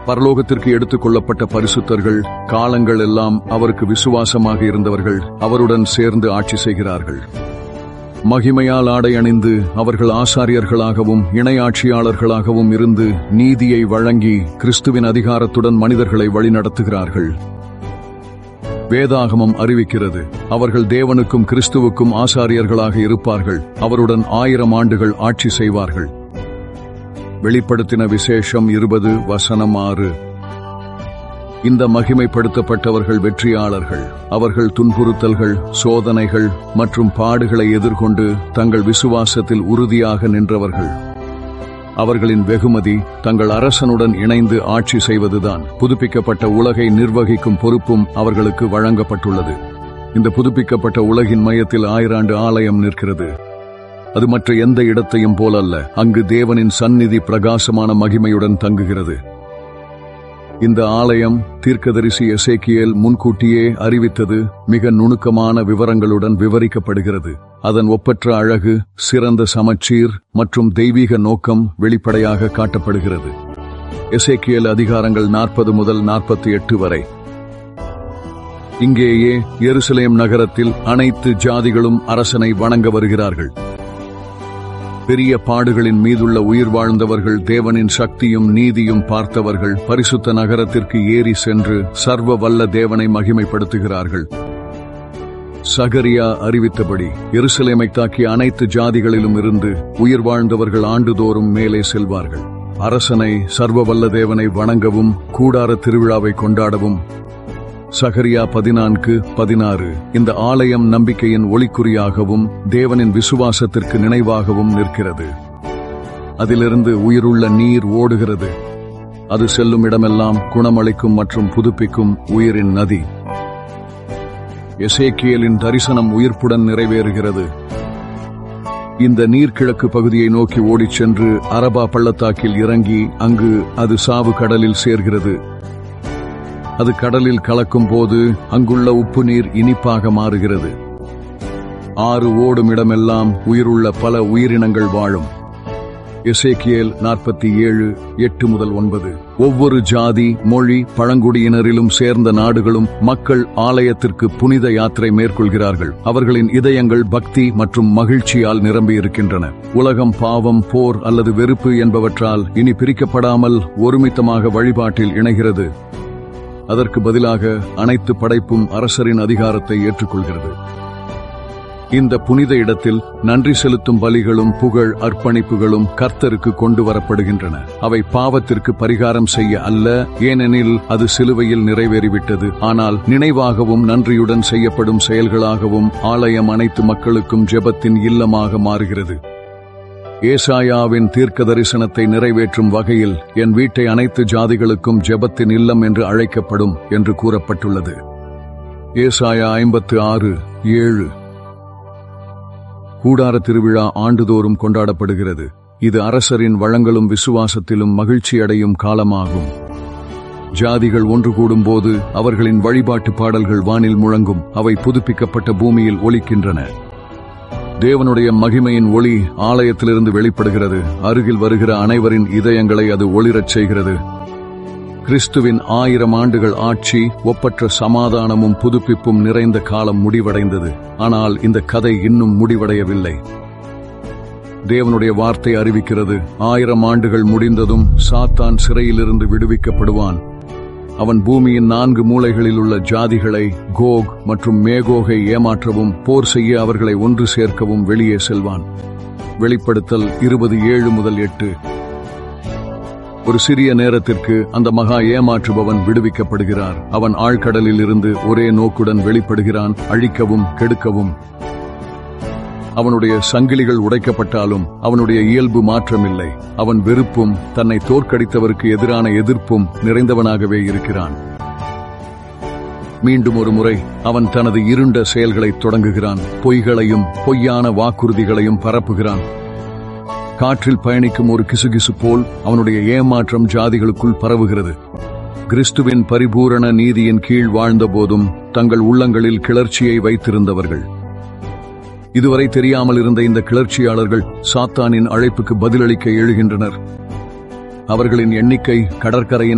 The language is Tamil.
பரலோகத்திற்கு எடுத்துக் கொள்ளப்பட்ட பரிசுத்தர்கள் காலங்கள் எல்லாம் அவருக்கு விசுவாசமாக இருந்தவர்கள் அவருடன் சேர்ந்து ஆட்சி செய்கிறார்கள் மகிமையால் ஆடை அணிந்து அவர்கள் ஆசாரியர்களாகவும் இணையாட்சியாளர்களாகவும் இருந்து நீதியை வழங்கி கிறிஸ்துவின் அதிகாரத்துடன் மனிதர்களை வழிநடத்துகிறார்கள் வேதாகமம் அறிவிக்கிறது அவர்கள் தேவனுக்கும் கிறிஸ்துவுக்கும் ஆசாரியர்களாக இருப்பார்கள் அவருடன் ஆயிரம் ஆண்டுகள் ஆட்சி செய்வார்கள் வெளிப்படுத்தின விசேஷம் இருபது வசனம் ஆறு இந்த மகிமைப்படுத்தப்பட்டவர்கள் வெற்றியாளர்கள் அவர்கள் துன்புறுத்தல்கள் சோதனைகள் மற்றும் பாடுகளை எதிர்கொண்டு தங்கள் விசுவாசத்தில் உறுதியாக நின்றவர்கள் அவர்களின் வெகுமதி தங்கள் அரசனுடன் இணைந்து ஆட்சி செய்வதுதான் புதுப்பிக்கப்பட்ட உலகை நிர்வகிக்கும் பொறுப்பும் அவர்களுக்கு வழங்கப்பட்டுள்ளது இந்த புதுப்பிக்கப்பட்ட உலகின் மையத்தில் ஆயிராண்டு ஆலயம் நிற்கிறது அது மற்ற எந்த இடத்தையும் போலல்ல அங்கு தேவனின் சந்நிதி பிரகாசமான மகிமையுடன் தங்குகிறது இந்த ஆலயம் தீர்க்கதரிசி எசேக்கியேல் முன்கூட்டியே அறிவித்தது மிக நுணுக்கமான விவரங்களுடன் விவரிக்கப்படுகிறது அதன் ஒப்பற்ற அழகு சிறந்த சமச்சீர் மற்றும் தெய்வீக நோக்கம் வெளிப்படையாக காட்டப்படுகிறது எசேக்கியேல் அதிகாரங்கள் நாற்பது முதல் நாற்பத்தி எட்டு வரை இங்கேயே எருசலேம் நகரத்தில் அனைத்து ஜாதிகளும் அரசனை வணங்க வருகிறார்கள் பெரிய பாடுகளின் மீதுள்ள உயிர் வாழ்ந்தவர்கள் தேவனின் சக்தியும் நீதியும் பார்த்தவர்கள் பரிசுத்த நகரத்திற்கு ஏறி சென்று சர்வ வல்ல தேவனை மகிமைப்படுத்துகிறார்கள் சகரியா அறிவித்தபடி எருசலேமை தாக்கிய அனைத்து ஜாதிகளிலும் இருந்து உயிர் வாழ்ந்தவர்கள் ஆண்டுதோறும் மேலே செல்வார்கள் அரசனை சர்வ வல்ல தேவனை வணங்கவும் கூடார திருவிழாவை கொண்டாடவும் சகரியா பதினான்கு பதினாறு இந்த ஆலயம் நம்பிக்கையின் ஒளிக்குறியாகவும் தேவனின் விசுவாசத்திற்கு நினைவாகவும் நிற்கிறது அதிலிருந்து உயிருள்ள நீர் ஓடுகிறது அது செல்லும் இடமெல்லாம் குணமளிக்கும் மற்றும் புதுப்பிக்கும் உயிரின் நதி எசேக்கியலின் தரிசனம் உயிர்ப்புடன் நிறைவேறுகிறது இந்த நீர்க்கிழக்கு பகுதியை நோக்கி ஓடிச் சென்று அரபா பள்ளத்தாக்கில் இறங்கி அங்கு அது சாவு கடலில் சேர்கிறது அது கடலில் கலக்கும் போது அங்குள்ள உப்பு நீர் இனிப்பாக மாறுகிறது ஆறு ஓடும் இடமெல்லாம் உயிருள்ள பல உயிரினங்கள் வாழும் எசேக்கியேல் நாற்பத்தி ஏழு எட்டு முதல் ஒன்பது ஒவ்வொரு ஜாதி மொழி பழங்குடியினரிலும் சேர்ந்த நாடுகளும் மக்கள் ஆலயத்திற்கு புனித யாத்திரை மேற்கொள்கிறார்கள் அவர்களின் இதயங்கள் பக்தி மற்றும் மகிழ்ச்சியால் நிரம்பியிருக்கின்றன உலகம் பாவம் போர் அல்லது வெறுப்பு என்பவற்றால் இனி பிரிக்கப்படாமல் ஒருமித்தமாக வழிபாட்டில் இணைகிறது அதற்கு பதிலாக அனைத்து படைப்பும் அரசரின் அதிகாரத்தை ஏற்றுக்கொள்கிறது இந்த புனித இடத்தில் நன்றி செலுத்தும் பலிகளும் புகழ் அர்ப்பணிப்புகளும் கர்த்தருக்கு கொண்டு வரப்படுகின்றன அவை பாவத்திற்கு பரிகாரம் செய்ய அல்ல ஏனெனில் அது சிலுவையில் நிறைவேறிவிட்டது ஆனால் நினைவாகவும் நன்றியுடன் செய்யப்படும் செயல்களாகவும் ஆலயம் அனைத்து மக்களுக்கும் ஜெபத்தின் இல்லமாக மாறுகிறது ஏசாயாவின் தீர்க்க தரிசனத்தை நிறைவேற்றும் வகையில் என் வீட்டை அனைத்து ஜாதிகளுக்கும் ஜெபத்தின் இல்லம் என்று அழைக்கப்படும் என்று கூறப்பட்டுள்ளது ஏசாயா ஐம்பத்து ஆறு ஏழு கூடார திருவிழா ஆண்டுதோறும் கொண்டாடப்படுகிறது இது அரசரின் வளங்களும் விசுவாசத்திலும் மகிழ்ச்சியடையும் காலமாகும் ஜாதிகள் ஒன்று கூடும்போது அவர்களின் வழிபாட்டு பாடல்கள் வானில் முழங்கும் அவை புதுப்பிக்கப்பட்ட பூமியில் ஒலிக்கின்றன தேவனுடைய மகிமையின் ஒளி ஆலயத்திலிருந்து வெளிப்படுகிறது அருகில் வருகிற அனைவரின் இதயங்களை அது ஒளிரச் செய்கிறது கிறிஸ்துவின் ஆயிரம் ஆண்டுகள் ஆட்சி ஒப்பற்ற சமாதானமும் புதுப்பிப்பும் நிறைந்த காலம் முடிவடைந்தது ஆனால் இந்த கதை இன்னும் முடிவடையவில்லை தேவனுடைய வார்த்தை அறிவிக்கிறது ஆயிரம் ஆண்டுகள் முடிந்ததும் சாத்தான் சிறையிலிருந்து விடுவிக்கப்படுவான் அவன் பூமியின் நான்கு மூலைகளில் உள்ள ஜாதிகளை கோக் மற்றும் மேகோகை ஏமாற்றவும் போர் செய்ய அவர்களை ஒன்று சேர்க்கவும் வெளியே செல்வான் வெளிப்படுத்தல் இருபது ஏழு முதல் எட்டு ஒரு சிறிய நேரத்திற்கு அந்த மகா ஏமாற்றுபவன் விடுவிக்கப்படுகிறார் அவன் ஆழ்கடலில் இருந்து ஒரே நோக்குடன் வெளிப்படுகிறான் அழிக்கவும் கெடுக்கவும் அவனுடைய சங்கிலிகள் உடைக்கப்பட்டாலும் அவனுடைய இயல்பு மாற்றமில்லை அவன் வெறுப்பும் தன்னை தோற்கடித்தவருக்கு எதிரான எதிர்ப்பும் நிறைந்தவனாகவே இருக்கிறான் மீண்டும் ஒரு முறை அவன் தனது இருண்ட செயல்களை தொடங்குகிறான் பொய்களையும் பொய்யான வாக்குறுதிகளையும் பரப்புகிறான் காற்றில் பயணிக்கும் ஒரு கிசுகிசு போல் அவனுடைய ஏமாற்றம் ஜாதிகளுக்குள் பரவுகிறது கிறிஸ்துவின் பரிபூரண நீதியின் கீழ் வாழ்ந்த போதும் தங்கள் உள்ளங்களில் கிளர்ச்சியை வைத்திருந்தவர்கள் இதுவரை தெரியாமல் இருந்த இந்த கிளர்ச்சியாளர்கள் சாத்தானின் அழைப்புக்கு பதிலளிக்க எழுகின்றனர் அவர்களின் எண்ணிக்கை கடற்கரையின்